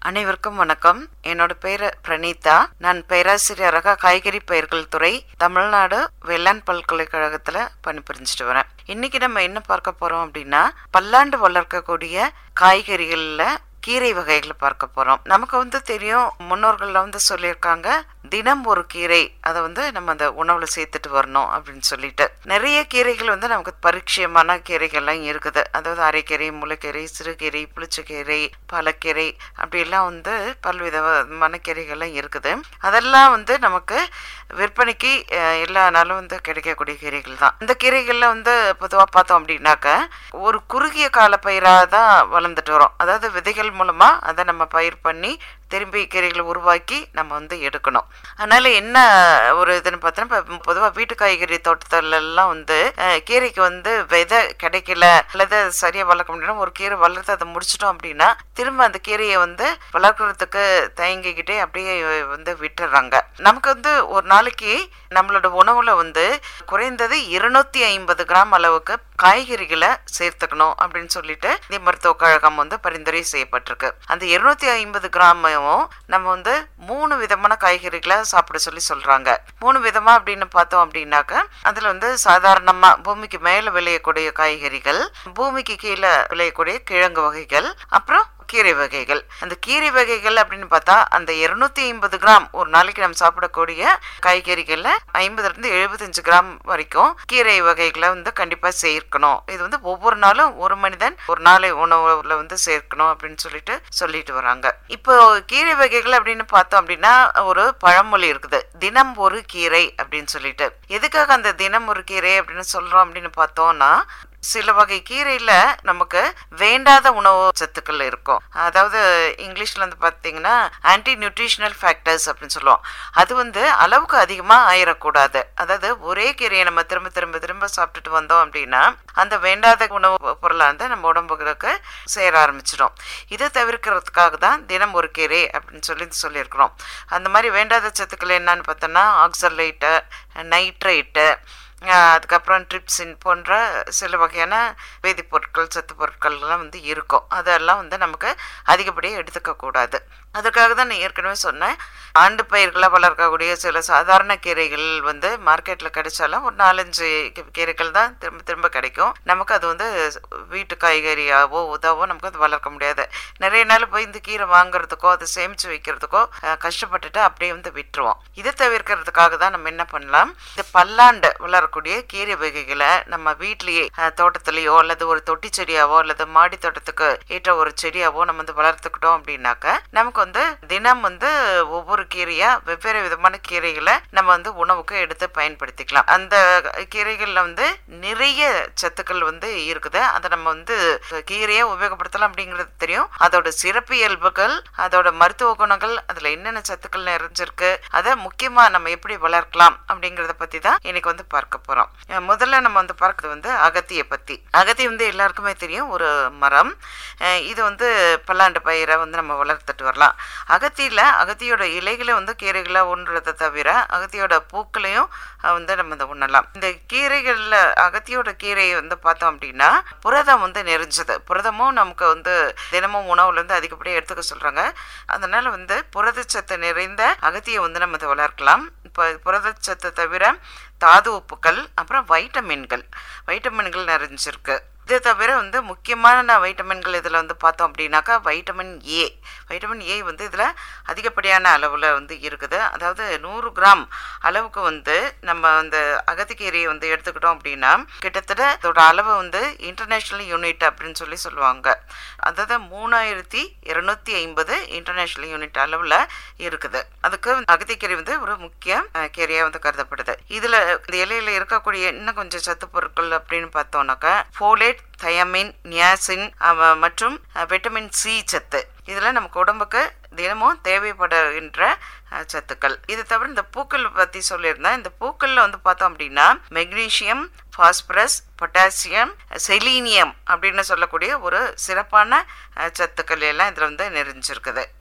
அனைவருக்கும் வணக்கம் என்னோட பேரு பிரணீதா நான் பேராசிரியராக காய்கறி பயிர்கள் துறை தமிழ்நாடு வேளாண் பல்கலைக்கழகத்துல பணிபுரிஞ்சிட்டு வரேன் இன்னைக்கு நம்ம என்ன பார்க்க போறோம் அப்படின்னா பல்லாண்டு வளர்க்கக்கூடிய காய்கறிகள்ல கீரை வகைகளை பார்க்க போறோம் நமக்கு வந்து தெரியும் முன்னோர்கள்ல வந்து சொல்லியிருக்காங்க தினம் ஒரு கீரை அதை வந்து நம்ம அந்த உணவுல சேர்த்துட்டு வரணும் அப்படின்னு சொல்லிட்டு நிறைய கீரைகள் வந்து நமக்கு பரிச்சயமான கீரைகள்லாம் இருக்குது அதாவது அரைக்கீரை முளைக்கீரை சிறுகீரை புளிச்சக்கீரை பாலக்கீரை அப்படிலாம் வந்து பல்விதமான கீரைகள்லாம் இருக்குது அதெல்லாம் வந்து நமக்கு விற்பனைக்கு அஹ், எல்லா நாளும் வந்து கிடைக்கக்கூடிய கீரைகள் தான் இந்த கீரைகள்ல வந்து பொதுவாக பார்த்தோம் அப்படின்னாக்க ஒரு குறுகிய கால பயிராக தான் வளர்ந்துட்டு வரும் அதாவது விதைகள் மூலமா அதை நம்ம பயிர் பண்ணி திரும்பி கீரைகளை உருவாக்கி நம்ம வந்து எடுக்கணும் அதனால என்ன ஒரு இதுன்னு பார்த்தோன்னா இப்போ பொதுவாக வீட்டு காய்கறி தோட்டத்துல எல்லாம் வந்து அஹ், கீரைக்கு வந்து விதை கிடைக்கல அல்லது அது சரியா வளர்க்க முடியல ஒரு கீரை வளர்த்து அதை முடிச்சிட்டோம் அப்படின்னா திரும்ப அந்த கீரையை வந்து வளர்க்குறதுக்கு தயங்கிக்கிட்டே அப்படியே வந்து விட்டுறாங்க நமக்கு வந்து ஒரு நாளைக்கு நம்மளோட உணவுல வந்து குறைந்தது இருநூத்தி ஐம்பது கிராம் அளவுக்கு காய்கறிகளை சேர்த்துக்கணும் அப்படின்னு சொல்லிட்டு இந்திய மருத்துவ கழகம் வந்து பரிந்துரை செய்யப்பட்டிருக்கு அந்த இருநூத்தி ஐம்பது கிராமையும் நம்ம வந்து மூணு விதமான காய்கறிகளை சாப்பிட சொல்லி சொல்றாங்க மூணு விதமா அப்படின்னு பார்த்தோம் அப்படின்னாக்க அதுல வந்து சாதாரணமா பூமிக்கு மேல விளையக்கூடிய காய்கறிகள் பூமிக்கு கீழே விளையக்கூடிய கிழங்கு வகைகள் அப்புறம் கீரை வகைகள் அந்த கீரை வகைகள் அப்படின்னு பார்த்தா அந்த இருநூத்தி ஐம்பது கிராம் ஒரு நாளைக்கு நம்ம சாப்பிடக்கூடிய காய்கறிகள்ல ஐம்பதுல இருந்து எழுபத்தஞ்சு கிராம் வரைக்கும் கீரை வகைகளை வந்து கண்டிப்பா சேர்க்கணும் இது வந்து ஒவ்வொரு நாளும் ஒரு மனிதன் ஒரு நாளை உணவுல வந்து சேர்க்கணும் அப்படின்னு சொல்லிட்டு சொல்லிட்டு வராங்க இப்போ கீரை வகைகள் அப்படின்னு பார்த்தோம் அப்படின்னா ஒரு பழமொழி இருக்குது தினம் ஒரு கீரை அப்படின்னு சொல்லிட்டு எதுக்காக அந்த தினம் ஒரு கீரை அப்படின்னு சொல்றோம் அப்படின்னு பார்த்தோம்னா சில வகை கீரையில நமக்கு வேண்டாத உணவு சத்துக்கள் இருக்கும் அதாவது இங்கிலீஷ்ல வந்து பார்த்தீங்கன்னா ஆன்டி நியூட்ரிஷனல் ஃபேக்டர்ஸ் அப்படின்னு சொல்லுவோம் அது வந்து அளவுக்கு அதிகமாக ஆயிடக்கூடாது அதாவது ஒரே கீரையை நம்ம திரும்ப திரும்ப திரும்ப சாப்பிட்டுட்டு வந்தோம் அப்படின்னா அந்த வேண்டாத உணவு பொருளாக வந்து நம்ம உடம்புகளுக்கு சேர ஆரம்பிச்சிடும் இதை தவிர்க்கிறதுக்காக தான் தினம் ஒரு கீரை அப்படின்னு சொல்லி சொல்லியிருக்கிறோம் அந்த மாதிரி வேண்டாத சத்துக்கள் என்னன்னு பார்த்தோன்னா ஆக்சலைட்டு நைட்ரைட்டு ஆஹ் அதுக்கப்புறம் ட்ரிப்ஸின் போன்ற சில வகையான வேதிப்பொருட்கள் சத்து பொருட்கள்லாம் வந்து இருக்கும் அதெல்லாம் வந்து நமக்கு அதிகப்படியாக எடுத்துக்க கூடாது அதுக்காக தான் நான் ஏற்கனவே சொன்னேன் ஆண்டு பயிர்களாக வளர்க்கக்கூடிய சில சாதாரண கீரைகள் வந்து மார்க்கெட்டில் கிடைச்சாலும் ஒரு நாலஞ்சு கீ- கீரைகள் தான் திரும்ப திரும்ப கிடைக்கும் நமக்கு அது வந்து வீட்டு காய்கறியாவோ உதவோ நமக்கு அது வளர்க்க முடியாது நிறைய நாள் போய் இந்த கீரை வாங்குறதுக்கோ அதை சேமித்து வைக்கிறதுக்கோ அஹ், கஷ்டப்பட்டுட்டு அப்படியே வந்து விட்டுருவோம் இதை தவிர்க்கிறதுக்காக தான் நம்ம என்ன பண்ணலாம் இந்த பல்லாண்டு வளரக்கூடிய கீரை வகைகளை நம்ம வீட்லயே அஹ், தோட்டத்திலேயோ அல்லது ஒரு தொட்டி செடியாவோ அல்லது மாடி தோட்டத்துக்கு ஏற்ற ஒரு செடியாவோ நம்ம வந்து வளர்த்துக்கிட்டோம் அப்படின்னாக்க நமக்கு வந்து தினம் வந்து ஒவ்வொரு கீரையா வெவ்வேறு விதமான கீரைகளை நம்ம வந்து உணவுக்கு எடுத்து பயன்படுத்திக்கலாம் அந்த கீரைகள்ல வந்து நிறைய சத்துக்கள் வந்து இருக்குது அதை நம்ம வந்து கீரையை உபயோகப்படுத்தலாம் அப்படிங்கிறது தெரியும் அதோட சிறப்பு இயல்புகள் அதோட மருத்துவ குணங்கள் அதுல என்னென்ன சத்துக்கள் நிறைஞ்சிருக்கு அதை முக்கியமா நம்ம எப்படி வளர்க்கலாம் அப்படிங்கறத பத்தி தான் இன்னைக்கு வந்து பார்க்க போறோம் அஹ் முதல்ல நம்ம வந்து பார்க்கறது வந்து அகத்தியை பத்தி அகத்தி வந்து எல்லாருக்குமே தெரியும் ஒரு மரம் அஹ் இது வந்து பல்லாண்டு பயிரை வந்து நம்ம வளர்த்துட்டு வரலாம் அகத்தியில அகத்தியோட இலைகளை வந்து கீரைகளை உண்றதை தவிர அகத்தியோட பூக்களையும் அஹ் வந்து நம்ம இதை உண்ணலாம் இந்த கீரைகள்ல அகத்தியோட கீரையை வந்து பார்த்தோம் அப்படின்னா புரதம் வந்து நிறைஞ்சது புரதமும் நமக்கு வந்து தினமும் உணவுல இருந்து அதிகப்படியாக எடுத்துக்க சொல்றாங்க அதனால வந்து புரதச்சத்து நிறைந்த அகத்தியை வந்து நம்ம இதை வளர்க்கலாம் இப்போ புரதச்சத்தை தவிர தாது உப்புக்கள் அப்புறம் வைட்டமின்கள் வைட்டமின்கள் நிறைஞ்சிருக்கு இது தவிர வந்து முக்கியமான வைட்டமின்கள் இதில் வந்து பார்த்தோம் அப்படின்னாக்கா வைட்டமின் ஏ வைட்டமின் ஏ வந்து இதில் அதிகப்படியான அளவில் வந்து இருக்குது அதாவது நூறு கிராம் அளவுக்கு வந்து நம்ம அந்த அகத்திக்கீரையை வந்து எடுத்துக்கிட்டோம் அப்படின்னா கிட்டத்தட்ட அதோட அளவு வந்து இன்டர்நேஷ்னல் யூனிட் அப்படின்னு சொல்லி சொல்லுவாங்க அதாவது மூணாயிரத்தி இருநூத்தி ஐம்பது இன்டர்நேஷ்னல் யூனிட் அளவில் இருக்குது அதுக்கு அகத்திக்கீரை வந்து ஒரு முக்கிய அஹ், கீரையா வந்து கருதப்படுது இதுல இந்த இலையில இருக்கக்கூடிய இன்னும் கொஞ்சம் சத்து பொருட்கள் அப்படின்னு பார்த்தோம்னாக்கா ஃபோலேட் தயமின் நியாசின் அஹ், மற்றும் அஹ், விட்டமின் சி சத்து இதெல்லாம் நமக்கு உடம்புக்கு தினமும் தேவைப்படுகின்ற அஹ், சத்துக்கள் இது தவிர இந்த பூக்கள் பற்றி சொல்லியிருந்தேன் இந்த பூக்களில் வந்து பார்த்தோம் அப்படின்னா மெக்னீசியம் பாஸ்பரஸ் பொட்டாசியம் செலீனியம் அப்படின்னு சொல்லக்கூடிய ஒரு சிறப்பான அஹ், சத்துக்கள் எல்லாம் இதில் வந்து நிறைஞ்சிருக்குது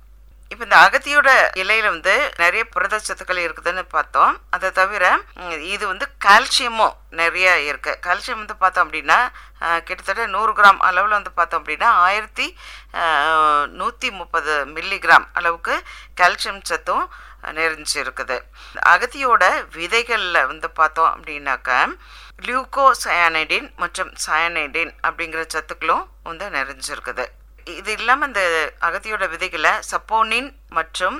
இப்போ இந்த அகத்தியோட இலையில வந்து நிறைய புரதச்சத்துக்கள் இருக்குதுன்னு பார்த்தோம் அதை தவிர ம், இது வந்து கால்சியமும் நிறைய இருக்கு கால்சியம் வந்து பார்த்தோம் அப்படின்னா அஹ், கிட்டத்தட்ட நூறு கிராம் அளவில் வந்து பார்த்தோம் அப்படின்னா ஆயிரத்தி நூற்றி முப்பது மில்லிகிராம் அளவுக்கு கால்சியம் சத்தும் நிறைஞ்சு இருக்குது அகத்தியோட விதைகளில் வந்து பார்த்தோம் அப்படின்னாக்கா லியூகோசயானைடின் மற்றும் சயனைடின் அப்படிங்கிற சத்துக்களும் வந்து நிறைஞ்சிருக்குது இது இல்லாமல் இந்த அகத்தியோட விதைகளை சப்போனின் மற்றும்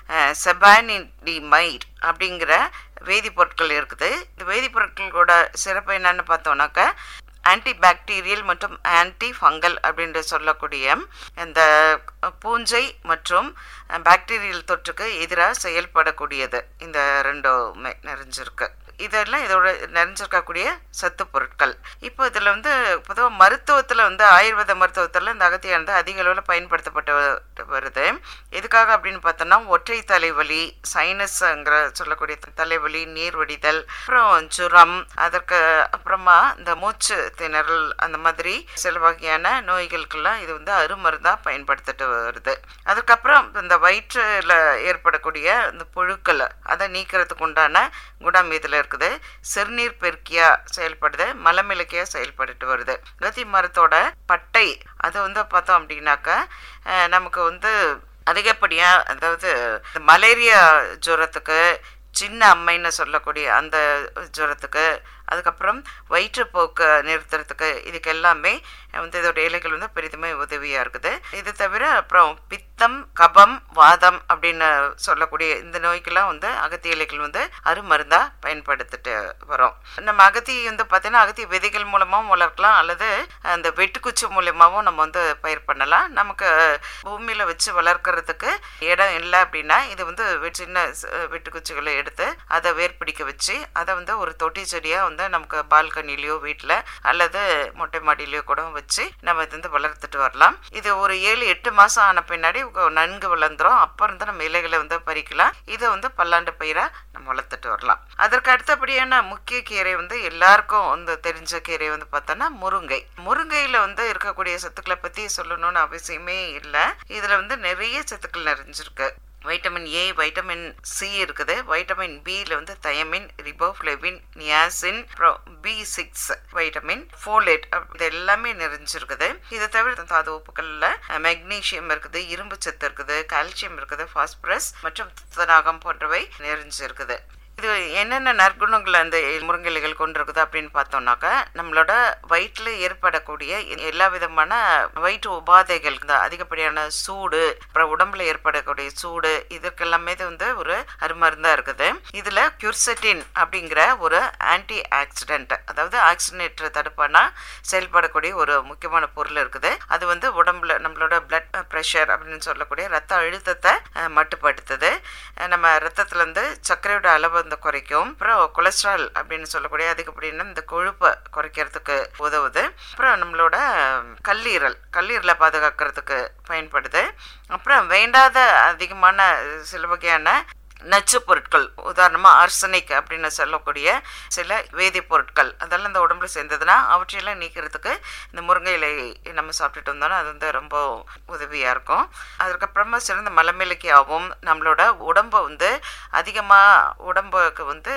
செபானிடிமைட் அப்படிங்கிற வேதிப்பொருட்கள் இருக்குது இந்த வேதிப்பொருட்களோட சிறப்பு என்னன்னு பார்த்தோம்னாக்கா ஆன்டி பாக்டீரியல் மற்றும் ஆன்டி ஃபங்கல் அப்படின்ற சொல்லக்கூடிய இந்த பூஞ்சை மற்றும் பாக்டீரியல் தொற்றுக்கு எதிராக செயல்படக்கூடியது இந்த ரெண்டுமே நிறைஞ்சிருக்கு இதெல்லாம் இதோட நிறைஞ்சிருக்கக்கூடிய சத்து பொருட்கள் இப்போ இதில் வந்து பொதுவாக மருத்துவத்தில் வந்து ஆயுர்வேத மருத்துவத்தில் இந்த அகத்தியானது அதிக அளவில் பயன்படுத்தப்பட்டு வ- வருது எதுக்காக அப்படின்னு பார்த்தோம்னா ஒற்றை தலைவலி சைனஸ்ங்கிற சொல்லக்கூடிய தலைவலி நீர் வடிதல் அப்புறம் ஜுரம் அதற்கு அப்புறமா இந்த மூச்சு திணறல் அந்த மாதிரி சில வகையான நோய்களுக்கெல்லாம் இது வந்து அருமருந்தாக பயன்படுத்திட்டு வருது அதுக்கப்புறம் இந்த வயிற்றில் ஏற்படக்கூடிய இந்த புழுக்கள் அதை நீக்கிறதுக்கு உண்டான குணம் இதில் இருக்குது சிறுநீர் பெருக்கியா செயல்படுது மலமிளக்கியா செயல்பட்டுட்டு வருது கத்தி மரத்தோட பட்டை அதை வந்து பார்த்தோம் அப்படின்னாக்கா அஹ், நமக்கு வந்து அதிகப்படியாக அதாவது இந்த மலேரியா ஜுரத்துக்கு சின்ன அம்மைன்னு சொல்லக்கூடிய அந்த ஜுரத்துக்கு அதுக்கப்புறம் வயிற்றுப்போக்கு நிறுத்துறதுக்கு இதுக்கு எல்லாமே வந்து இதோட இலைகள் வந்து பெரிதுமே உதவியாக இருக்குது இது தவிர அப்புறம் பித்தம் கபம் வாதம் அப்படின்னு சொல்லக்கூடிய இந்த நோய்க்கெல்லாம் வந்து அகத்தி இலைகள் வந்து அருமருந்தாக பயன்படுத்திட்டு வரோம் நம்ம அகத்தி வந்து பார்த்தீங்கன்னா அகத்தி விதைகள் மூலமாகவும் வளர்க்கலாம் அல்லது அந்த வெட்டுக்குச்சி மூலியமாகவும் நம்ம வந்து பயிர் பண்ணலாம் நமக்கு பூமியில் வச்சு வளர்க்கறதுக்கு இடம் இல்லை அப்படின்னா இது வந்து வெ- சின்ன ஸ்- வெட்டுக்குச்சிகளை எடுத்து அதை வேர் பிடிக்க வச்சு அதை வந்து ஒரு தொட்டி செடியாக வந்து நமக்கு பால்கனிலேயோ வீட்டில் அல்லது மொட்டை மாடியிலையோ கூட வச்சு நம்ம இது வந்து வளர்த்துட்டு வரலாம் இது ஒரு ஏழு எட்டு மாதம் ஆன பின்னாடி உ- நன்கு வளர்ந்துரும் அப்புறம் வந்து நம்ம இலைகளை வந்து பறிக்கலாம் இதை வந்து பல்லாண்டு பயிராக நம்ம வளர்த்துட்டு வரலாம் அதற்கு அடுத்தபடியான முக்கிய கீரை வந்து எல்லாருக்கும் வந்து தெரிஞ்ச கீரை வந்து பார்த்தோன்னா முருங்கை முருங்கையில் வந்து இருக்கக்கூடிய சத்துக்களை பற்றி சொல்லணும்னு அவசியமே இல்லை இதில் வந்து நிறைய சத்துக்கள் நிறைஞ்சிருக்கு வைட்டமின் ஏ வைட்டமின் சி இருக்குது வைட்டமின் பியில் வந்து தயமின் ரிபோஃப்ளெவின் நியாசின் அப்புறம் பி சிக்ஸ் வைட்டமின் ஃபோலேட் இது எல்லாமே நிறைஞ்சிருக்குது இதை தவிர தாது உப்புகளில் மெக்னீசியம் இருக்குது இரும்பு சத்து இருக்குது கால்சியம் இருக்குது பாஸ்பரஸ் மற்றும் துத்தநாகம் போன்றவை நிறைஞ்சிருக்குது இது என்னென்ன நற்குணங்கள் அந்த முருங்கைகள் கொண்டிருக்குது அப்படின்னு பார்த்தோம்னாக்கா நம்மளோட வயிற்றில் ஏற்படக்கூடிய எல்லா விதமான வயிற்று உபாதைகள் இந்த அதிகப்படியான சூடு அப்புறம் உடம்புல ஏற்படக்கூடிய சூடு இதற்கெல்லாமே இது வந்து ஒரு அருமருந்தா இருக்குது இதுல கியூர்செட்டின் அப்படிங்கிற ஒரு ஆன்டி ஆக்சிடென்ட் அதாவது ஆக்சிடென்ட் தடுப்பானா செயல்படக்கூடிய ஒரு முக்கியமான பொருள் இருக்குது அது வந்து உடம்புல நம்மளோட பிளட் ப்ரெஷர் அப்படின்னு சொல்லக்கூடிய ரத்த அழுத்தத்தை அஹ், மட்டுப்படுத்துது அஹ், நம்ம ரத்தத்துல இருந்து சர்க்கரையோட அளவு வந்து குறைக்கும் அப்புறம் கொலஸ்ட்ரால் அப்படின்னு சொல்லக்கூடிய அதிகப்படியான இந்த கொழுப்பை குறைக்கிறதுக்கு உதவுது அப்புறம் நம்மளோட கல்லீரல் கல்லீரலை பாதுகாக்கிறதுக்கு பயன்படுது அப்புறம் வேண்டாத அதிகமான சில வகையான நச்சு பொருட்கள் உதாரணமாக ஆர்சனிக் அப்படின்னு சொல்லக்கூடிய சில வேதிப்பொருட்கள் அதெல்லாம் இந்த உடம்புல சேர்ந்ததுன்னா அவற்றையெல்லாம் நீக்கிறதுக்கு இந்த முருங்கை இலை நம்ம சாப்பிட்டுட்டு வந்தோம்னா அது வந்து ரொம்ப உதவியாக இருக்கும் அதுக்கப்புறமா சிறந்த மலமிளக்கியாகவும் நம்மளோட உடம்பை வந்து அதிகமாக உடம்புக்கு வந்து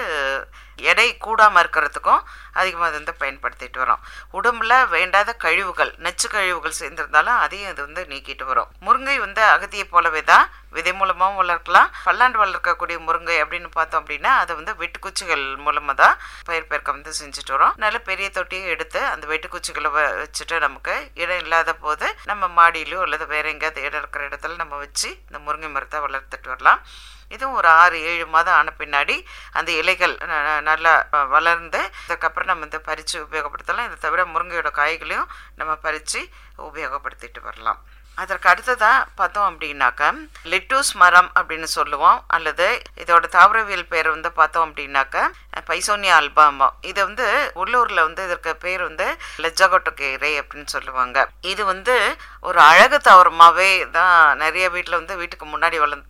எடை கூடாமல் இருக்கிறதுக்கும் அதிகமாக அது வந்து பயன்படுத்திட்டு வரோம் உடம்புல வேண்டாத கழிவுகள் நச்சு கழிவுகள் சேர்ந்திருந்தாலும் அதையும் அது வந்து நீக்கிட்டு வரும் முருங்கை வந்து அகத்தியை போலவே தான் விதை மூலமாகவும் வளர்க்கலாம் பல்லாண்டு வளர்க்கக்கூடிய முருங்கை அப்படின்னு பார்த்தோம் அப்படின்னா அதை வந்து வெட்டுக்குச்சிகள் மூலமாக தான் பயிர் பெருக்கம் வந்து செஞ்சுட்டு வரோம் நல்ல பெரிய தொட்டியை எடுத்து அந்த வெட்டுக்குச்சிகளை வ- வச்சுட்டு நமக்கு இடம் இல்லாத போது நம்ம மாடியிலயோ அல்லது வேற எங்கேயாவது இடம் இருக்கிற இடத்துல நம்ம வச்சு இந்த முருங்கை மரத்தை வளர்த்துட்டு வரலாம் இதுவும் ஒரு ஆறு ஏழு மாதம் ஆன பின்னாடி அந்த இலைகள் ந- ந- நல்லா வ- வளர்ந்து அதுக்கப்புறம் நம்ம இந்த பறித்து உபயோகப்படுத்தலாம் இதை தவிர முருங்கையோட காய்களையும் நம்ம பறித்து உபயோகப்படுத்திட்டு வரலாம் அதற்கு அடுத்ததாக பார்த்தோம் அப்படின்னாக்கா லிட்டூஸ் மரம் அப்படின்னு சொல்லுவோம் அல்லது இதோட தாவரவியல் பேர் வந்து பார்த்தோம் அப்படின்னாக்கா பைசோனியா அல்பாமா இது வந்து உள்ளூரில் வந்து இதற்கு பேர் வந்து லெஜாகொட்ட கீரை அப்படின்னு சொல்லுவாங்க இது வந்து ஒரு அழகு தாவரமாகவே தான் நிறைய வீட்டில் வந்து வீட்டுக்கு முன்னாடி வளர்த்து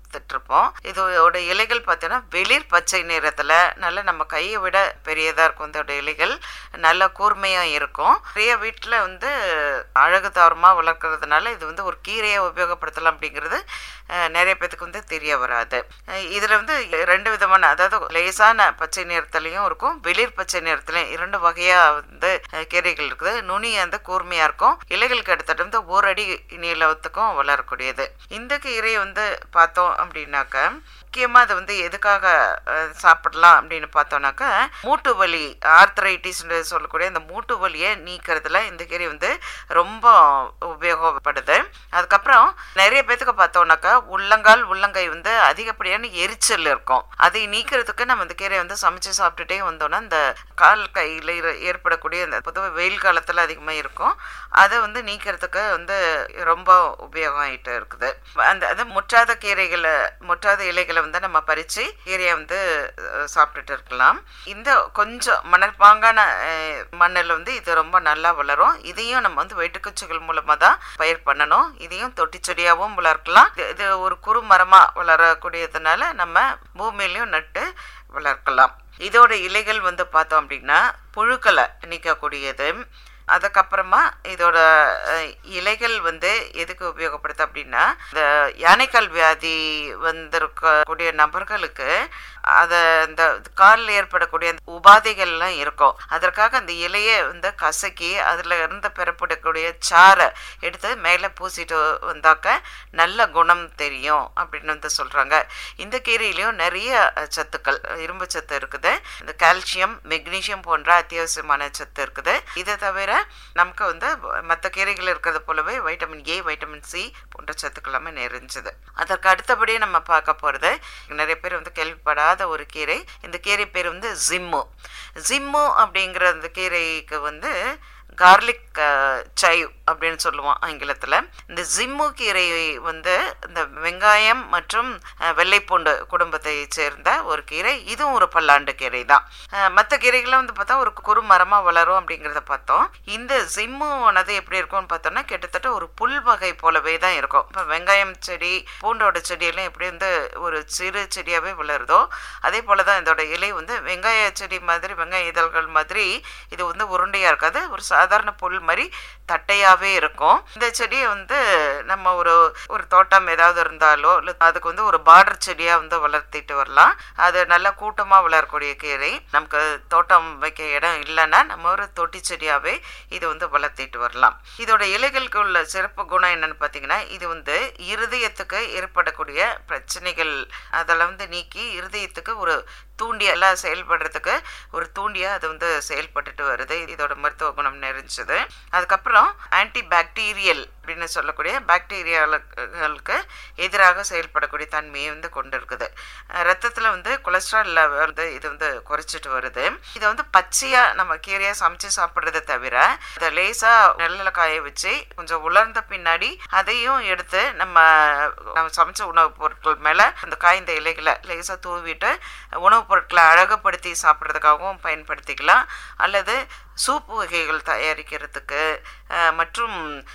பார்த்துட்டு இருப்போம் இதோட இலைகள் பார்த்தீங்கன்னா வெளிர் பச்சை நிறத்தில் நல்ல நம்ம கையை விட பெரியதாக இருக்கும் இதோட இலைகள் நல்ல கூர்மையாக இருக்கும் நிறைய வீட்டில் வந்து அழகு தாரமாக வளர்க்குறதுனால இது வந்து ஒரு கீரையை உபயோகப்படுத்தலாம் அப்படிங்கிறது அஹ், நிறைய பேத்துக்கு வந்து தெரிய வராது இதில் வந்து ரெண்டு விதமான அதாவது லேசான பச்சை நிறத்துலையும் இருக்கும் வெளிர் பச்சை நிறத்துலையும் இரண்டு வகையாக வந்து அஹ், கீரைகள் இருக்குது நுனி வந்து கூர்மையாக இருக்கும் இலைகளுக்கு அடுத்தது வந்து ஒரு அடி நீளத்துக்கும் வளரக்கூடியது இந்த கீரையை வந்து பார்த்தோம் அப்படின்னாக்க முக்கியமாக அது வந்து எதுக்காக அஹ், சாப்பிடலாம் அப்படின்னு பார்த்தோம்னாக்கா மூட்டு வலி ஆர்த்தரைட்டிஸ் சொல்லக்கூடிய அந்த மூட்டு வலியை நீக்கிறதுல இந்த கீரை வந்து ரொம்ப உபயோகப்படுது அதுக்கப்புறம் நிறைய பேத்துக்கு பார்த்தோம்னாக்கா உள்ளங்கால் உள்ளங்கை வந்து அதிகப்படியான எரிச்சல் இருக்கும் அதை நீக்கிறதுக்கு நம்ம இந்த கீரையை வந்து சமைச்சு சாப்பிட்டுட்டே வந்தோம்னா இந்த கால் கையில் ஏற்படக்கூடிய இந்த பொதுவாக வெயில் காலத்தில் அதிகமாக இருக்கும் அதை வந்து நீக்கிறதுக்கு வந்து ரொம்ப உபயோகம் ஆகிட்டு இருக்குது அந்த அது முற்றாத கீரைகளை முற்றாத இலைகளை வந்து நம்ம பறித்து கீரையை வந்து அஹ், சாப்பிட்டுட்டு இருக்கலாம் இந்த கொஞ்சம் மணற்பாங்கான அஹ், மண்ணில் வந்து இது ரொம்ப நல்லா வளரும் இதையும் நம்ம வந்து வெட்டுக்குச்சிகள் மூலமாக தான் பயிர் பண்ணணும் இதையும் தொட்டி செடியாகவும் வளர்க்கலாம் இது- இது ஒரு குறு மரமாக வளரக்கூடியதுனால நம்ம பூமியிலையும் நட்டு வளர்க்கலாம் இதோட இலைகள் வந்து பார்த்தோம் அப்படின்னா புழுக்களை நீக்கக்கூடியது அதுக்கப்புறமா இதோட அஹ், இலைகள் வந்து எதுக்கு உபயோகப்படுது அப்படின்னா இந்த யானைக்கால் வியாதி வந்திருக்கக்கூடிய நபர்களுக்கு அதை இந்த காலில் ஏற்படக்கூடிய அந்த உபாதைகள்லாம் இருக்கும் அதற்காக அந்த இலையை வந்து கசக்கி அதில் இருந்து பெறப்படக்கூடிய சாறை எடுத்து மேலே பூசிட்டு வந்தாக்க நல்ல குணம் தெரியும் அப்படின்னு வந்து சொல்கிறாங்க இந்த கீரையிலையும் நிறைய அஹ், சத்துக்கள் இரும்பு சத்து இருக்குது இந்த கால்சியம் மெக்னீசியம் போன்ற அத்தியாவசியமான சத்து இருக்குது இதை தவிர நமக்கு வந்து மற்ற கீரைகள் இருக்கிறது போலவே வைட்டமின் ஏ வைட்டமின் சி போன்ற சத்துக்கள் எல்லாமே நிறைஞ்சது அதற்கு அடுத்தபடியே நம்ம பார்க்க போகிறது நிறைய பேர் வந்து கேள்விப்படாத ஒரு கீரை இந்த கீரை பேர் வந்து ஜிம்மு ஜிம்மு அப்படிங்கிற அந்த கீரைக்கு வந்து கார்லிக் சைவ் அப்படின்னு சொல்லுவோம் ஆங்கிலத்தில் இந்த ஜிம்மு கீரை வந்து இந்த வெங்காயம் மற்றும் அஹ், வெள்ளைப்பூண்டு குடும்பத்தை சேர்ந்த ஒரு கீரை இதுவும் ஒரு பல்லாண்டு கீரை தான் மற்ற கீரைகள்லாம் வந்து பார்த்தா ஒரு குறு மரமாக வளரும் அப்படிங்கிறத பார்த்தோம் இந்த ஜிம்முவானது எப்படி இருக்கும்னு பார்த்தோம்னா கிட்டத்தட்ட ஒரு புல் வகை போலவே தான் இருக்கும் இப்போ வெங்காயம் செடி பூண்டோட செடியெல்லாம் எப்படி வந்து ஒரு சிறு செடியாகவே வளருதோ அதே போல தான் இதோட இலை வந்து வெங்காய செடி மாதிரி வெங்காய இதழ்கள் மாதிரி இது வந்து உருண்டையாக இருக்காது ஒரு சாதாரண புல் மாதிரி தட்டையாகவே இருக்கும் இந்த செடியை வந்து நம்ம ஒரு ஒரு தோட்டம் ஏதாவது இருந்தாலோ இல்லை அதுக்கு வந்து ஒரு பார்டர் செடியாக வந்து வளர்த்திட்டு வரலாம் அது நல்லா கூட்டமாக வளரக்கூடிய கீரை நமக்கு தோட்டம் வைக்க இடம் இல்லைன்னா நம்ம ஒரு தொட்டி செடியாகவே இது வந்து வளர்த்திட்டு வரலாம் இதோட இலைகளுக்கு உள்ள சிறப்பு குணம் என்னன்னு பார்த்தீங்கன்னா இது வந்து இருதயத்துக்கு ஏற்படக்கூடிய பிரச்சனைகள் அதெல்லாம் வந்து நீக்கி இருதயத்துக்கு ஒரு தூண்டியெல்லாம் செயல்படுறதுக்கு ஒரு தூண்டியாக அது வந்து செயல்பட்டுட்டு வருது இதோட மருத்துவ குணம் நிறைஞ்சது அதுக்கப்புறம் ஆன்டி பாக்டீரியல் அப்படின்னு சொல்லக்கூடிய பாக்டீரியாக்களுக்கு எதிராக செயல்படக்கூடிய தன்மையை வந்து கொண்டு இருக்குது ரத்தத்தில் வந்து கொலஸ்ட்ரால் லெவல் வந்து இது வந்து குறைச்சிட்டு வருது இதை வந்து பச்சையாக நம்ம கீரையாக சமைச்சு சாப்பிட்றத தவிர இதை லேசாக நெல்லில் காய வச்சு கொஞ்சம் உலர்ந்த பின்னாடி அதையும் எடுத்து நம்ம நம்ம சமைச்ச உணவுப் பொருட்கள் மேலே அந்த காய்ந்த இலைகளை லேசாக தூவிட்டு உணவுப் பொருட்களை அழகுபடுத்தி சாப்பிட்றதுக்காகவும் பயன்படுத்திக்கலாம் அல்லது சூப்பு வகைகள் தயாரிக்கிறதுக்கு அஹ், மற்றும்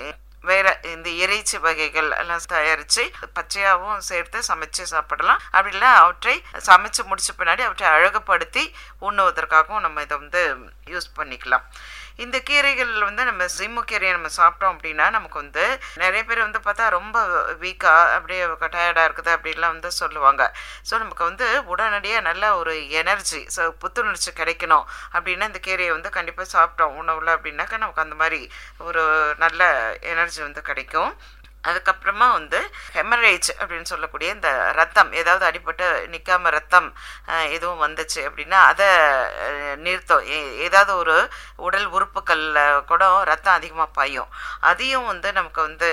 வேற இந்த இறைச்சி வகைகள் எல்லாம் தயாரித்து பச்சையாகவும் சேர்த்து சமைச்சு சாப்பிடலாம் அப்படி இல்லை அவற்றை சமைச்சு முடிச்ச பின்னாடி அவற்றை அழகுபடுத்தி உண்ணுவதற்காகவும் நம்ம இதை வந்து யூஸ் பண்ணிக்கலாம் இந்த கீரைகள் வந்து நம்ம சிம்மு கீரையை நம்ம சாப்பிட்டோம் அப்படின்னா நமக்கு வந்து நிறைய பேர் வந்து பார்த்தா ரொம்ப வீக்காக அப்படியே டயர்டாக இருக்குது அப்படின்லாம் வந்து சொல்லுவாங்க ஸோ நமக்கு வந்து உடனடியாக நல்ல ஒரு எனர்ஜி ஸோ புத்துணர்ச்சி கிடைக்கணும் அப்படின்னா இந்த கீரையை வந்து கண்டிப்பாக சாப்பிட்டோம் உணவில் அப்படின்னாக்கா நமக்கு அந்த மாதிரி ஒரு நல்ல எனர்ஜி வந்து கிடைக்கும் அதுக்கப்புறமா வந்து ஹெமரேஜ் அப்படின்னு சொல்லக்கூடிய இந்த ரத்தம் ஏதாவது அடிபட்டு நிற்காம ரத்தம் அஹ், எதுவும் வந்துச்சு அப்படின்னா அதை அஹ், நிறுத்தும் ஏ- ஏதாவது ஒரு உடல் உறுப்புகளில் கூட ரத்தம் அதிகமாக பாயும் அதையும் வந்து நமக்கு வந்து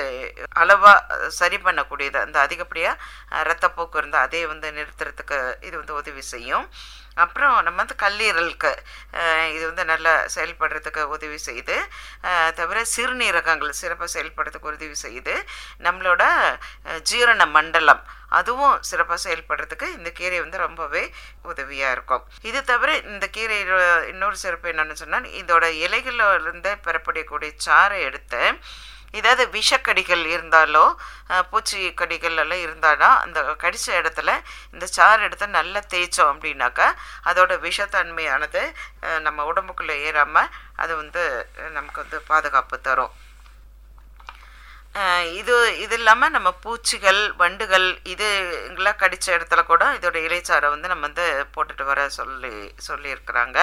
அளவாக சரி பண்ணக்கூடியது அந்த அதிகப்படியாக ரத்தப்போக்கு இருந்தால் அதை வந்து நிறுத்துறதுக்கு இது வந்து உதவி செய்யும் அப்புறம் நம்ம வந்து கல்லீரலுக்கு அஹ், இது வந்து நல்லா செயல்படுறதுக்கு உதவி செய்யுது அஹ், தவிர சிறுநீரகங்கள் சிறப்பாக செயல்படுறதுக்கு உதவி செய்யுது நம்மளோட அஹ், ஜீரண மண்டலம் அதுவும் சிறப்பாக செயல்படுறதுக்கு இந்த கீரை வந்து ரொம்பவே உதவியாக இருக்கும் இது தவிர இந்த கீரையோட இன்னொரு சிறப்பு என்னன்னு சொன்னால் இதோட இலைகளிலிருந்து பெறப்படக்கூடிய சாறை எடுத்து ஏதாவது விஷக்கடிகள் இருந்தாலோ அஹ், பூச்சி கடிகள் எல்லாம் இருந்தாலும் அந்த கடித்த இடத்துல இந்த சாறு எடுத்து நல்லா தேய்ச்சோம் அப்படின்னாக்கா அதோட விஷத்தன்மையானது அஹ், நம்ம உடம்புக்குள்ளே ஏறாமல் அது வந்து அஹ், நமக்கு வந்து பாதுகாப்பு தரும் அஹ் இது இது இல்லாமல் நம்ம பூச்சிகள் வண்டுகள் இதுங்களாம் கடித்த இடத்துல கூட இதோட இலைச்சாறை வந்து நம்ம வந்து போட்டுட்டு வர சொல்லி சொல்லியிருக்கிறாங்க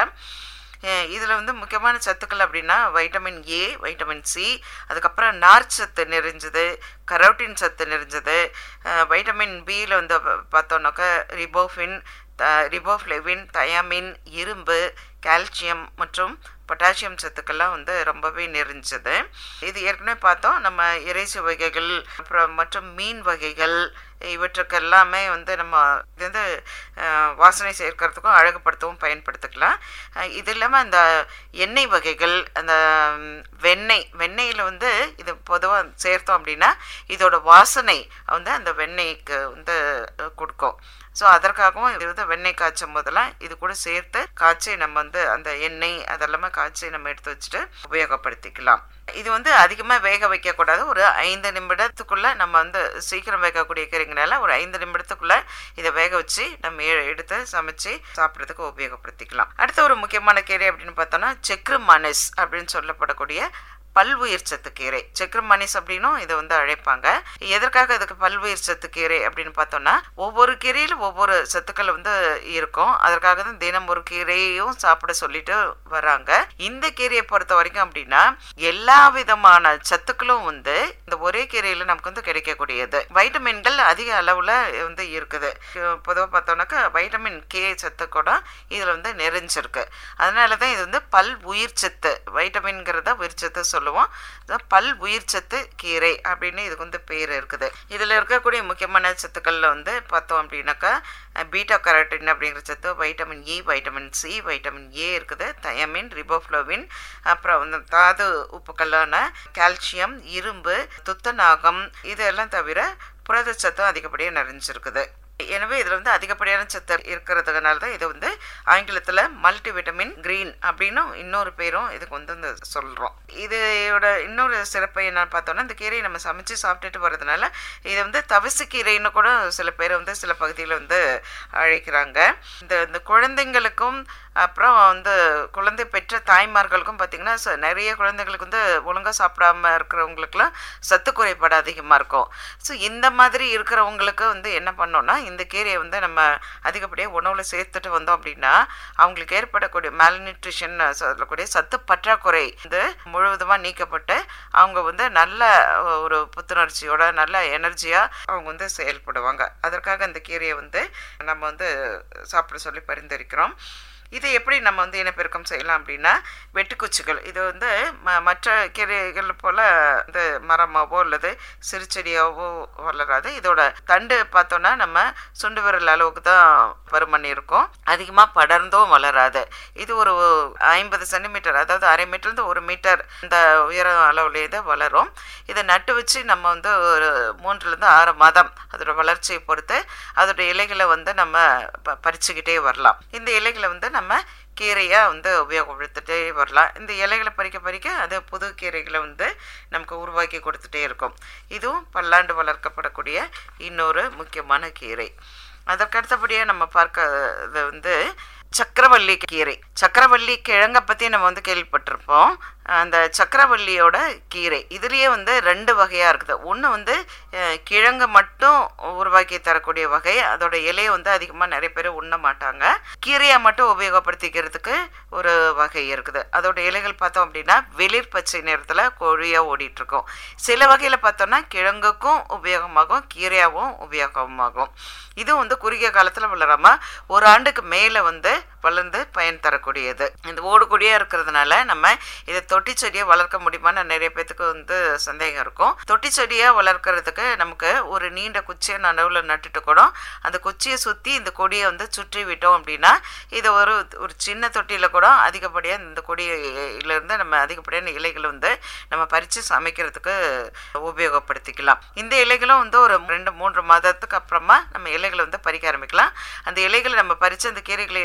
இதில் வந்து முக்கியமான சத்துக்கள் அப்படின்னா வைட்டமின் ஏ வைட்டமின் சி அதுக்கப்புறம் நார் சத்து நிறைஞ்சது கரோட்டின் சத்து நிறைஞ்சது அஹ் வைட்டமின் பியில் வந்து ப- பார்த்தோன்னாக்கா ரிபோஃபின் ரிபோஃப்ளெவின் தயாமின் இரும்பு கால்சியம் மற்றும் பொட்டாசியம் சத்துக்கள்லாம் வந்து ரொம்பவே நிறைஞ்சது இது ஏற்கனவே பார்த்தோம் நம்ம இறைச்சி வகைகள் அப்புறம் மற்றும் மீன் வகைகள் இவற்றுக்கு எல்லாமே வந்து நம்ம இது வந்து அஹ், வாசனை சேர்க்கறதுக்கும் அழகுபடுத்தவும் பயன்படுத்திக்கலாம் அஹ், இது இல்லாமல் அந்த எண்ணெய் வகைகள் அந்த ம், வெண்ணெய் வெண்ணெயில் வந்து இது பொதுவாக சேர்த்தோம் அப்படின்னா இதோட வாசனை வந்து அந்த வெண்ணெய்க்கு வந்து அஹ், கொடுக்கும் ஸோ அதற்காகவும் இது வந்து வெண்ணெய் காய்ச்சும் போதெல்லாம் இது கூட சேர்த்து காய்ச்சி நம்ம வந்து அந்த எண்ணெய் அதெல்லாமே காய்ச்சி நம்ம எடுத்து வச்சுட்டு உபயோகப்படுத்திக்கலாம் இது வந்து அதிகமாக வேக வைக்கக்கூடாது ஒரு ஐந்து நிமிடத்துக்குள்ளே நம்ம வந்து சீக்கிரம் வேகக்கூடிய கீரைங்கனால ஒரு ஐந்து நிமிடத்துக்குள்ளே இதை வேக வச்சு நம்ம எ- எடுத்து சமைச்சு சாப்பிட்றதுக்கு உபயோகப்படுத்திக்கலாம் அடுத்த ஒரு முக்கியமான கீரை அப்படின்னு பார்த்தோன்னா செக்ரு மனஸ் அப்படின்னு சொல்லப்படக்கூடிய பல்வுயிர் சத்து கீரை செக்ரமணிஸ் அப்படின்னும் இதை வந்து அழைப்பாங்க எதற்காக இதுக்கு பல்வுயிர் சத்து கீரை அப்படின்னு பார்த்தோம்னா ஒவ்வொரு கீரையிலும் ஒவ்வொரு சத்துக்கள் வந்து இருக்கும் அதற்காக தான் தினம் ஒரு கீரையும் சாப்பிட சொல்லிட்டு வராங்க இந்த கீரையை பொறுத்த வரைக்கும் அப்படின்னா எல்லா விதமான சத்துக்களும் வந்து இந்த ஒரே கீரையில நமக்கு வந்து கிடைக்கக்கூடியது வைட்டமின்கள் அதிக அளவுல வந்து இருக்குது பொதுவாக பார்த்தோம்னாக்கா வைட்டமின் கே சத்து கூட இதுல வந்து நிறைஞ்சிருக்கு அதனால தான் இது வந்து பல் உயிர் சத்து வைட்டமின்கிறத உயிர் சத்து சொல்லுவோம் அதான் பல் உயிர் சத்து கீரை அப்படின்னு இதுக்கு வந்து பேர் இருக்குது இதில் இருக்கக்கூடிய முக்கியமான சத்துக்களில் வந்து பார்த்தோம் அப்படின்னாக்கா பீட்டா கரோட்டின் அப்படிங்கிற சத்து vitamin E vitamin C vitamin A இருக்குது தயமின் ரிபோஃப்ளோவின் அப்புறம் வந்து தாது உப்புக்களான கால்சியம் இரும்பு துத்தநாகம் இதெல்லாம் தவிர புரதச்சத்தும் அதிகப்படியாக நிறைஞ்சிருக்குது எனவே இதில் வந்து அதிகப்படியான சத்து இருக்கிறதுனால தான் இது வந்து ஆங்கிலத்தில் மல்டி விட்டமின் கிரீன் அப்படின்னும் இன்னொரு பேரும் இதுக்கு வந்து இந்த சொல்கிறோம் இதோட இன்னொரு சிறப்பு என்னன்னு பார்த்தோம்னா இந்த கீரையை நம்ம சமைச்சு சாப்பிட்டுட்டு வர்றதுனால இதை வந்து தவிசு கீரைன்னு கூட சில பேர் வந்து சில பகுதியில் வந்து அழைக்கிறாங்க இந்த இந்த குழந்தைங்களுக்கும் அப்புறம் வந்து குழந்தை பெற்ற தாய்மார்களுக்கும் பார்த்திங்கன்னா ச- நிறைய குழந்தைங்களுக்கு வந்து ஒழுங்காக சாப்பிடாம இருக்கிறவங்களுக்குலாம் சத்து குறைபாடு அதிகமாக இருக்கும் ஸோ இந்த மாதிரி இருக்கிறவங்களுக்கு வந்து என்ன பண்ணோம்னா இந்த கீரையை வந்து நம்ம அதிகப்படியாக உணவில் சேர்த்துட்டு வந்தோம் அப்படின்னா அவங்களுக்கு ஏற்படக்கூடிய மேல்நியூட்ரிஷன் சொல்லக்கூடிய சத்து பற்றாக்குறை வந்து முழுவதுமாக நீக்கப்பட்டு அவங்க வந்து நல்ல ஒரு புத்துணர்ச்சியோட நல்ல எனர்ஜியாக அவங்க வந்து செயல்படுவாங்க அதற்காக இந்த கீரையை வந்து நம்ம வந்து சாப்பிட சொல்லி பரிந்துரைக்கிறோம் இதை எப்படி நம்ம வந்து இனப்பெருக்கம் செய்யலாம் அப்படின்னா வெட்டுக்குச்சிகள் இது வந்து ம மற்ற கீரைகள் போல் வந்து மரமாவோ அல்லது சிறுச்செடியாவோ வளராது இதோட தண்டு பார்த்தோன்னா நம்ம சுண்டு விரல் அளவுக்கு தான் பருமன் இருக்கும் அதிகமாக படர்ந்தும் வளராது இது ஒரு ஐம்பது சென்டிமீட்டர் அதாவது அரை மீட்டர்லேருந்து ஒரு மீட்டர் இந்த உயரம் அளவுலேயே தான் வளரும் இதை நட்டு வச்சு நம்ம வந்து ஒரு மூன்றுலேருந்து ஆறு மாதம் அதோட வளர்ச்சியை பொறுத்து அதோட இலைகளை வந்து நம்ம ப பறிச்சுக்கிட்டே வரலாம் இந்த இலைகளை வந்து நம்ம கீரையாக வந்து உபயோகப்படுத்திட்டே வரலாம் இந்த இலைகளை பறிக்க பறிக்க அது புது கீரைகளை வந்து நமக்கு உருவாக்கி கொடுத்துட்டே இருக்கும் இதுவும் பல்லாண்டு வளர்க்கப்படக்கூடிய இன்னொரு முக்கியமான கீரை அதற்கு அடுத்தபடியாக நம்ம பார்க்கறது வந்து சக்கரவள்ளி கீரை சக்கரவள்ளி கிழங்கை பற்றி நம்ம வந்து கேள்விப்பட்டிருப்போம் அந்த சக்கரவள்ளியோட கீரை இதுலேயே வந்து ரெண்டு வகையாக இருக்குது ஒன்று வந்து அஹ், கிழங்கு மட்டும் உருவாக்கி தரக்கூடிய வகை அதோட இலையை வந்து அதிகமாக நிறைய பேர் உண்ண மாட்டாங்க கீரையை மட்டும் உபயோகப்படுத்திக்கிறதுக்கு ஒரு வகை இருக்குது அதோட இலைகள் பார்த்தோம் அப்படின்னா வெளிர் பச்சை நிறத்தில் கோழியாக ஓடிட்டுருக்கும் சில வகையில் பார்த்தோம்னா கிழங்குக்கும் உபயோகமாகும் கீரையாகவும் உபயோகமாகும் இது வந்து குறுகிய காலத்தில் வளராம ஒரு ஆண்டுக்கு மேலே வந்து வளர்ந்து பயன் தரக்கூடியது இந்த ஓடுக்கூடியா இருக்கிறதுனால நம்ம இதை தொட்டி செடியை வளர்க்க முடியுமான்னு நிறைய பேத்துக்கு வந்து சந்தேகம் இருக்கும் தொட்டி செடியை வளர்க்கறதுக்கு நமக்கு ஒரு நீண்ட குச்சியை நடுவில் நட்டுட்டு கூட அந்த குச்சியை சுற்றி இந்த கொடியை வந்து சுற்றி விட்டோம் அப்படின்னா இது ஒரு ஒரு சின்ன தொட்டியில் கூட அதிகப்படியாக இந்த கொடியிலேருந்து நம்ம அதிகப்படியான இலைகளை வந்து நம்ம பறித்து சமைக்கிறதுக்கு உபயோகப்படுத்திக்கலாம் இந்த இலைகளும் வந்து ஒரு ரெண்டு மூன்று மாதத்துக்கு அப்புறமா நம்ம இலைகளை வந்து பறிக்க ஆரம்பிக்கலாம் அந்த இலைகளை நம்ம பறித்து அந்த கீரைகளை எடுக்க எடுக்க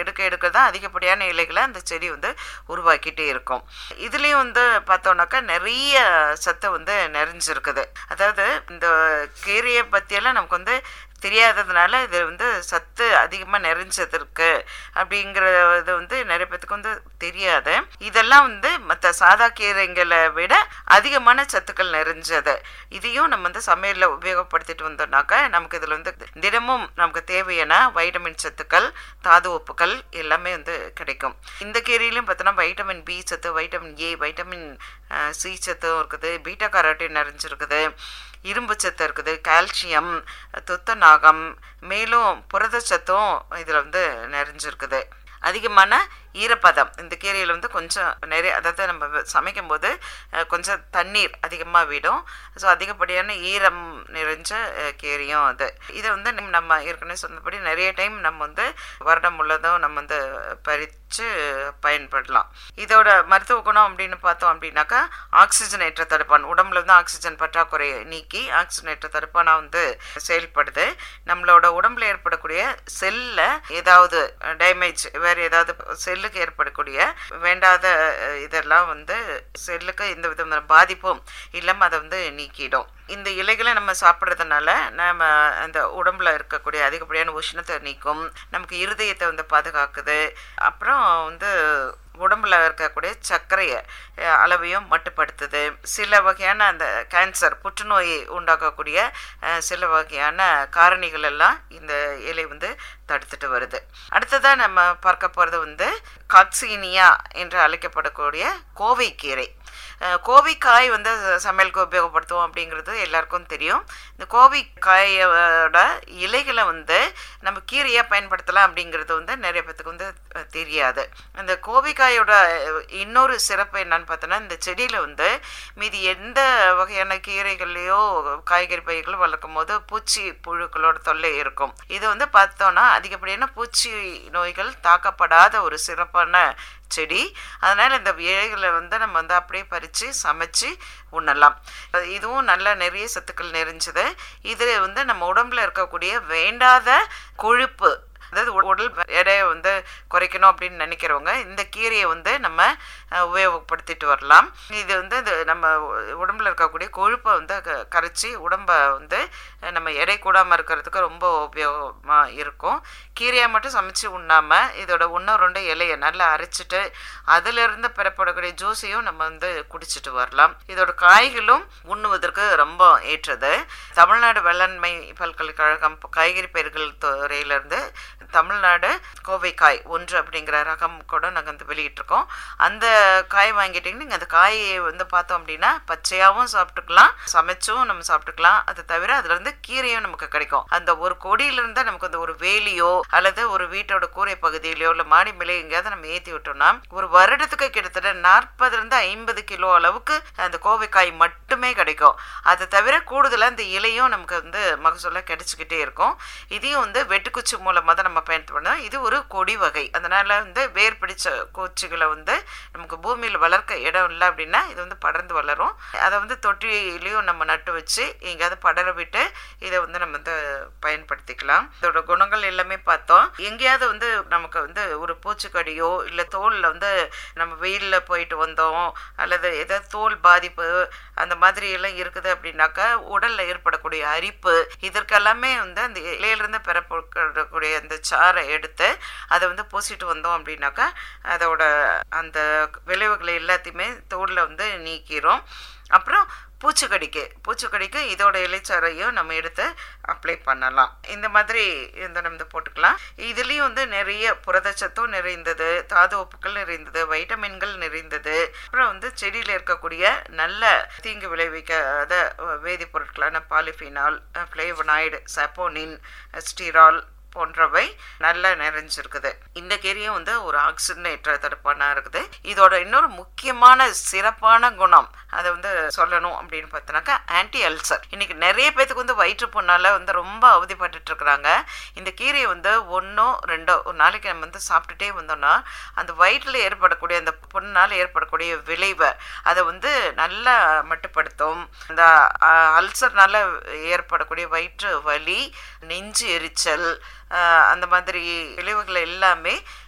இருக்கிறது தான் அதிகப்படியான இலைகளை அந்த செடி வந்து உருவாக்கிட்டே இருக்கும் இதுலேயும் வந்து பார்த்தோன்னாக்கா நிறைய சத்து வந்து நிறைஞ்சிருக்குது அதாவது இந்த கீரையை பற்றியெல்லாம் நமக்கு வந்து தெரியாததுனால இது வந்து சத்து அதிகமாக நிறைஞ்சது இருக்கு அப்படிங்கிறது வந்து நிறைய பேத்துக்கு வந்து தெரியாது இதெல்லாம் வந்து மற்ற சாதா கீரைங்களை விட அதிகமான சத்துக்கள் நிறைஞ்சது இதையும் நம்ம வந்து சமையலில் உபயோகப்படுத்திட்டு வந்தோம்னாக்கா நமக்கு இதில் வந்து தினமும் நமக்கு தேவையான வைட்டமின் சத்துக்கள் தாது உப்புக்கள் எல்லாமே வந்து கிடைக்கும் இந்த கீரையிலையும் பார்த்தோன்னா வைட்டமின் பி சத்து வைட்டமின் ஏ வைட்டமின் சி சத்தும் இருக்குது பீட்டா கரோட்டின் நிறைஞ்சிருக்குது இரும்பு சத்து இருக்குது கால்சியம் துத்தநாகம் மேலும் புரதச்சத்தும் இதில் வந்து நிறைஞ்சிருக்குது அதிகமான ஈரப்பதம் இந்த கீரையில் வந்து கொஞ்சம் நிறைய அதாவது நம்ம சமைக்கும் போது கொஞ்சம் தண்ணீர் அதிகமாக விடும் ஸோ அதிகப்படியான ஈரம் நிறைஞ்ச கீரையும் அது இதை வந்து நம்ம ஏற்கனவே சொன்னபடி நிறைய டைம் நம்ம வந்து வருடம் உள்ளதும் நம்ம வந்து பறித்து பயன்படலாம் இதோட மருத்துவ குணம் அப்படின்னு பார்த்தோம் அப்படின்னாக்கா ஆக்சிஜனேற்ற தடுப்பான் உடம்புல வந்து ஆக்சிஜன் பற்றாக்குறையை நீக்கி ஆக்சிஜனேற்ற தடுப்பானாக வந்து செயல்படுது நம்மளோட உடம்புல ஏற்படக்கூடிய செல்ல ஏதாவது டேமேஜ் வேறு ஏதாவது செல் செல்லுக்கு ஏற்படக்கூடிய வேண்டாத இதெல்லாம் வந்து செல்லுக்கு எந்த விதமான பாதிப்பும் இல்லாமல் அதை வந்து நீக்கிடும் இந்த இலைகளை நம்ம சாப்பிட்றதுனால நம்ம அந்த உடம்புல இருக்கக்கூடிய அதிகப்படியான உஷ்ணத்தை நீக்கும் நமக்கு இருதயத்தை வந்து பாதுகாக்குது அப்புறம் வந்து உடம்புல இருக்கக்கூடிய சர்க்கரையை அளவையும் மட்டுப்படுத்துது சில வகையான அந்த கேன்சர் புற்றுநோயை உண்டாக்கக்கூடிய சில வகையான காரணிகள் எல்லாம் இந்த இலை வந்து தடுத்துட்டு வருது அடுத்ததாக நம்ம பார்க்க போகிறது வந்து காக்சீனியா என்று அழைக்கப்படக்கூடிய கோவைக்கீரை கோவைக்காய் வந்து சமையலுக்கு உபயோகப்படுத்துவோம் அப்படிங்கிறது எல்லாருக்கும் தெரியும் இந்த கோவைக்காயோட இலைகளை வந்து நம்ம கீரையாக பயன்படுத்தலாம் அப்படிங்கிறது வந்து நிறைய பேத்துக்கு வந்து தெரியாது இந்த கோவைக்காயோட இன்னொரு சிறப்பு என்னன்னு பார்த்தோன்னா இந்த செடியில் வந்து மீதி எந்த வகையான கீரைகள்லையோ காய்கறி பயிர்கள் வளர்க்கும் போது பூச்சி புழுக்களோட தொல்லை இருக்கும் இது வந்து பார்த்தோன்னா அதிகப்படியான பூச்சி நோய்கள் தாக்கப்படாத ஒரு சிறப்பான செடி அதனால் இந்த இலைகளை வந்து நம்ம வந்து அப்படியே பறித்து சமைச்சு உண்ணலாம் இதுவும் நல்ல நிறைய சத்துக்கள் நிறைஞ்சது இது வந்து நம்ம உடம்புல இருக்கக்கூடிய வேண்டாத கொழுப்பு அதாவது உடல் எடையை வந்து குறைக்கணும் அப்படின்னு நினைக்கிறவங்க இந்த கீரையை வந்து நம்ம உபயோகப்படுத்திட்டு வரலாம் இது வந்து இது நம்ம உடம்புல இருக்கக்கூடிய கொழுப்பை வந்து கரைச்சி உடம்பை வந்து நம்ம எடை கூடாமல் இருக்கிறதுக்கு ரொம்ப உபயோகமாக இருக்கும் கீரையை மட்டும் சமைச்சு உண்ணாமல் இதோட ஒன்று ரெண்டு இலையை நல்லா அரைச்சிட்டு அதிலிருந்து பெறப்படக்கூடிய ஜூஸையும் நம்ம வந்து குடிச்சிட்டு வரலாம் இதோட காய்களும் உண்ணுவதற்கு ரொம்ப ஏற்றது தமிழ்நாடு வேளாண்மை பல்கலைக்கழகம் காய்கறி பயிர்கள் துறையிலிருந்து தமிழ்நாடு கோவைக்காய் ஒன்று அப்படிங்கிற ரகம் கூட நாங்கள் வந்து வெளியிட்டிருக்கோம் அந்த காய் வாங்கிட்டிங்கன்னா நீங்கள் அந்த காயை வந்து பார்த்தோம் அப்படின்னா பச்சையாகவும் சாப்பிட்டுக்கலாம் சமைச்சும் நம்ம சாப்பிட்டுக்கலாம் அது தவிர அதுலேருந்து கீரையும் நமக்கு கிடைக்கும் அந்த ஒரு கொடியிலிருந்து நமக்கு அந்த ஒரு வேலியோ அல்லது ஒரு வீட்டோட கூரை பகுதியிலையோ இல்லை மாடி மேலே எங்கேயாவது நம்ம ஏற்றி விட்டோம்னா ஒரு வருடத்துக்கு கிட்டத்தட்ட நாற்பதுலேருந்து ஐம்பது கிலோ அளவுக்கு அந்த கோவைக்காய் மட்டுமே கிடைக்கும் அது தவிர கூடுதலாக அந்த இலையும் நமக்கு வந்து மகசூலாக கிடைச்சிக்கிட்டே இருக்கும் இதையும் வந்து வெட்டுக்குச்சி மூலமாக தான் நம்ம பயன்படுத்தணும் இது ஒரு கொடி வகை அதனால வந்து வேர் பிடிச்ச பூச்சிகளை வந்து நமக்கு பூமியில் வளர்க்க இடம் இல்லை அப்படின்னா இது வந்து படர்ந்து வளரும் அதை வந்து தொட்டிலையும் நம்ம நட்டு வச்சு எங்கேயாவது படர விட்டு இதை வந்து நம்ம வந்து பயன்படுத்திக்கலாம் இதோட குணங்கள் எல்லாமே பார்த்தோம் எங்கேயாவது வந்து நமக்கு வந்து ஒரு பூச்சிக்கடியோ இல்லை தோலில் வந்து நம்ம வெயிலில் போயிட்டு வந்தோம் அல்லது ஏதாவது தோல் பாதிப்பு அந்த மாதிரி எல்லாம் இருக்குது அப்படின்னாக்கா உடலில் ஏற்படக்கூடிய அரிப்பு இதற்கெல்லாமே வந்து அந்த இலையிலிருந்து பெறப்படக்கூடிய அந்த சாறை எடுத்து அதை வந்து பூசிட்டு வந்தோம் அப்படின்னாக்கா அதோட அந்த விளைவுகளை எல்லாத்தையுமே தோலில் வந்து நீக்கிறோம் அப்புறம் பூச்சிக்கடிக்கு பூச்சிக்கடிக்கு இதோட இலைச்சாரையும் நம்ம எடுத்து அப்ளை பண்ணலாம் இந்த மாதிரி இந்த நம்ம போட்டுக்கலாம் இதுலேயும் வந்து நிறைய புரதச்சத்தும் நிறைந்தது தாது உப்புக்கள் நிறைந்தது வைட்டமின்கள் நிறைந்தது அப்புறம் வந்து செடியில் இருக்கக்கூடிய நல்ல தீங்கு விளைவிக்காத வேதிப்பொருட்களான பாலிஃபினால் ஃப்ளேவனாய்டு சப்போனின் ஸ்டீரால் போன்றவை நல்லா நிறைஞ்சிருக்குது இந்த கீரையும் வந்து ஒரு ஆக்சிஜனேற்ற தடுப்பானா இருக்குது இதோட இன்னொரு முக்கியமான சிறப்பான குணம் அதை வந்து சொல்லணும் அப்படின்னு பார்த்தோன்னாக்கா ஆன்டி அல்சர் இன்னைக்கு நிறைய பேத்துக்கு வந்து வயிற்று புண்ணால வந்து ரொம்ப அவதிப்பட்டு இருக்கிறாங்க இந்த கீரையை வந்து ஒன்றோ ரெண்டோ ஒரு நாளைக்கு நம்ம வந்து சாப்பிட்டுட்டே வந்தோம்னா அந்த வயிற்றில் ஏற்படக்கூடிய அந்த புண்ணால் ஏற்படக்கூடிய விளைவை அதை வந்து நல்லா மட்டுப்படுத்தும் இந்த அல்சர்னால ஏற்படக்கூடிய வயிற்று வலி நெஞ்சு எரிச்சல் அந்த மாதிரி விளைவுகள் எல்லாமே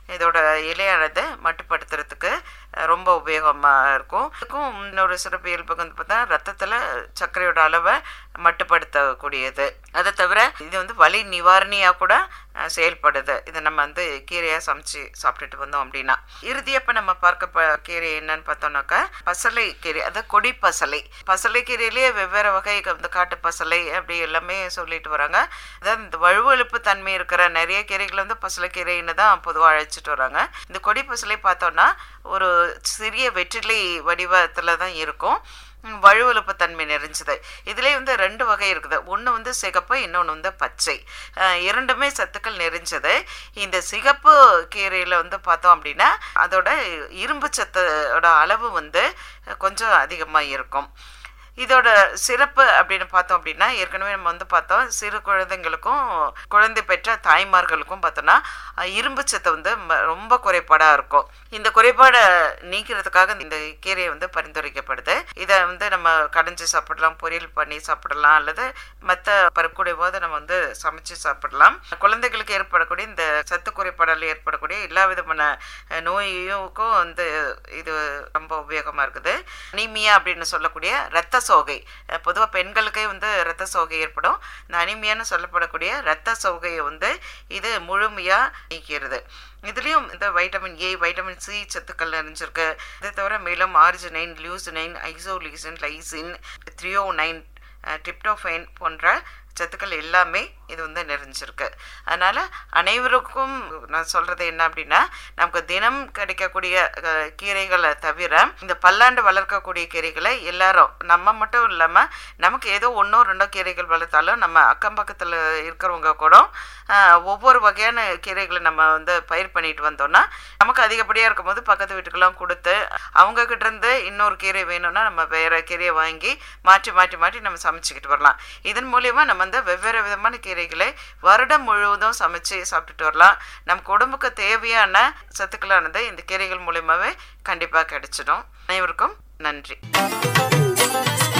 இதோட இலையானது மட்டுப்படுத்துறதுக்கு அஹ், ரொம்ப உபயோகமாக இருக்கும் இதுக்கும் இன்னொரு சிறப்பு இயல்பு வந்து பார்த்தா ரத்தத்தில் சர்க்கரையோட அளவை மட்டுப்படுத்தக்கூடியது அதை தவிர இது வந்து வலி நிவாரணியாக கூட அஹ், செயல்படுது இதை நம்ம வந்து கீரையாக சமைச்சு சாப்பிட்டுட்டு வந்தோம் அப்படின்னா இறுதியாக இப்போ நம்ம பார்க்க ப கீரை என்னன்னு பார்த்தோம்னாக்கா பசலை கீரை அதாவது கொடி பசலை பசலை கீரையிலேயே வெவ்வேறு வகை இந்த காட்டு பசலை அப்படி எல்லாமே சொல்லிட்டு வராங்க அதாவது இந்த வழுவழுப்பு தன்மை இருக்கிற நிறைய கீரைகள் வந்து பசலைக்கீரைன்னு தான் பொதுவாக அழைச்சிட்டு வராங்க இந்த கொடி பசலை பார்த்தோம்னா ஒரு சிறிய வெற்றிலை வடிவத்தில் தான் இருக்கும் ம், வழுவழுப்பு தன்மை நிறைஞ்சது இதுலேயே வந்து ரெண்டு வகை இருக்குது ஒன்று வந்து சிகப்பு இன்னொன்று வந்து பச்சை அஹ், இரண்டுமே சத்துக்கள் நிறைஞ்சது இந்த சிகப்பு கீரையில் வந்து பார்த்தோம் அப்படின்னா அதோட இரும்பு சத்தோட அளவு வந்து கொஞ்சம் அதிகமாக இருக்கும் இதோட சிறப்பு அப்படின்னு பார்த்தோம் அப்படின்னா ஏற்கனவே நம்ம வந்து பார்த்தோம் சிறு குழந்தைங்களுக்கும் குழந்தை பெற்ற தாய்மார்களுக்கும் பார்த்தோன்னா அஹ், இரும்பு சத்து வந்து ம- ரொம்ப குறைபாடாக இருக்கும் இந்த குறைபாடை நீக்கிறதுக்காக இந்த கீரையை வந்து பரிந்துரைக்கப்படுது இதை வந்து நம்ம கடைஞ்சி சாப்பிடலாம் பொரியல் பண்ணி சாப்பிடலாம் அல்லது மற்ற பருப்புடைய போது நம்ம வந்து சமைச்சு சாப்பிடலாம் குழந்தைகளுக்கு ஏற்படக்கூடிய இந்த சத்து குறைபாடால் ஏற்படக்கூடிய எல்லா விதமான அஹ், நோயுக்கும் வந்து இது ரொம்ப உபயோகமாக இருக்குது அனீமியா அப்படின்னு சொல்லக்கூடிய இரத்த சோகை பொதுவாக பெண்களுக்கே வந்து இரத்த சோகை ஏற்படும் இந்த அனிமியான்னு சொல்லப்படக்கூடிய இரத்த சோகையை வந்து இது முழுமையாக நீக்கிறது இதுலேயும் இந்த வைட்டமின் ஏ வைட்டமின் சி சத்துக்கள் நிறைஞ்சிருக்கு இதை தவிர மேலும் arginine leucine isoleucine lysine threonine tryptophan போன்ற சத்துக்கள் எல்லாமே இது வந்து நிறைஞ்சிருக்கு அதனால் அனைவருக்கும் நான் சொல்கிறது என்ன அப்படின்னா நமக்கு தினம் கிடைக்கக்கூடிய அஹ், கீரைகளை தவிர இந்த பல்லாண்டு வளர்க்கக்கூடிய கீரைகளை எல்லாரும் நம்ம மட்டும் இல்லாமல் நமக்கு ஏதோ ஒன்றோ ரெண்டோ கீரைகள் வளர்த்தாலும் நம்ம அக்கம் பக்கத்தில் இருக்கிறவங்க கூட அஹ், ஒவ்வொரு வகையான கீரைகளை நம்ம வந்து பயிர் பண்ணிட்டு வந்தோம்னா நமக்கு அதிகப்படியாக இருக்கும்போது பக்கத்து வீட்டுக்கெல்லாம் கொடுத்து அவங்க கிட்ட இருந்து இன்னொரு கீரை வேணும்னா நம்ம வேற கீரையை வாங்கி மாற்றி மாற்றி மாற்றி நம்ம சமைச்சிக்கிட்டு வரலாம் இதன் மூலியமா நம்ம வந்து வெவ்வேறு விதமான கீரைகளை வருடம் முழுவதும் சமைச்சு சாப்பிட்டுட்டு வரலாம் நமக்கு உடம்புக்கு தேவையான சத்துக்களானது இந்த கீரைகள் மூலியமாவே கண்டிப்பாக கிடைச்சிடும் அனைவருக்கும் நன்றி